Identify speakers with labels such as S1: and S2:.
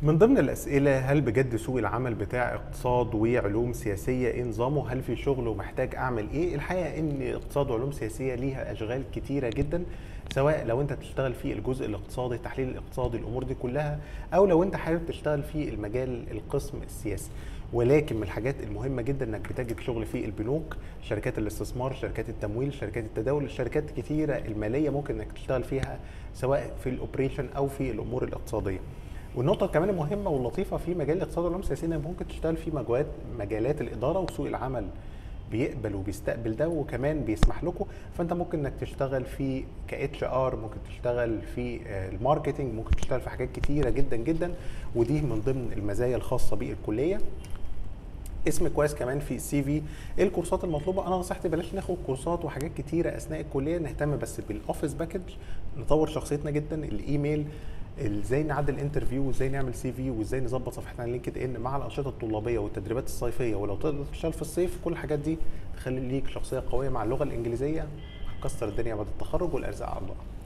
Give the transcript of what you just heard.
S1: من ضمن الأسئلة هل بجد سوق العمل بتاع اقتصاد وعلوم سياسية ايه نظامه؟ هل في شغل ومحتاج أعمل ايه؟ الحقيقة إن اقتصاد وعلوم سياسية ليها أشغال كتيرة جدا سواء لو أنت تشتغل في الجزء الاقتصادي التحليل الاقتصادي الأمور دي كلها أو لو أنت حابب تشتغل في المجال القسم السياسي ولكن من الحاجات المهمة جدا انك بتجد شغل في البنوك، شركات الاستثمار، شركات التمويل، شركات التداول، الشركات كتيرة المالية ممكن انك تشتغل فيها سواء في الاوبريشن او في الامور الاقتصادية. والنقطة كمان المهمة واللطيفة في مجال الاقتصاد والعلوم السياسية انك ممكن تشتغل في مجالات مجالات الإدارة وسوق العمل بيقبل وبيستقبل ده وكمان بيسمح لكم فانت ممكن انك تشتغل في كاتش ار ممكن تشتغل في آه، الماركتنج ممكن تشتغل في حاجات كتيره جدا جدا ودي من ضمن المزايا الخاصه بالكليه اسم كويس كمان في السي في ايه الكورسات المطلوبه انا نصيحتي بلاش ناخد كورسات وحاجات كتيره اثناء الكليه نهتم بس بالاوفيس باكج نطور شخصيتنا جدا الايميل ازاي نعدل انترفيو وازاي نعمل سي في وازاي نظبط صفحتنا على لينكد ان مع الانشطه الطلابيه والتدريبات الصيفيه ولو تقدر تشتغل في الصيف كل الحاجات دي تخلي ليك شخصيه قويه مع اللغه الانجليزيه هتكسر الدنيا بعد التخرج والارزاق على الله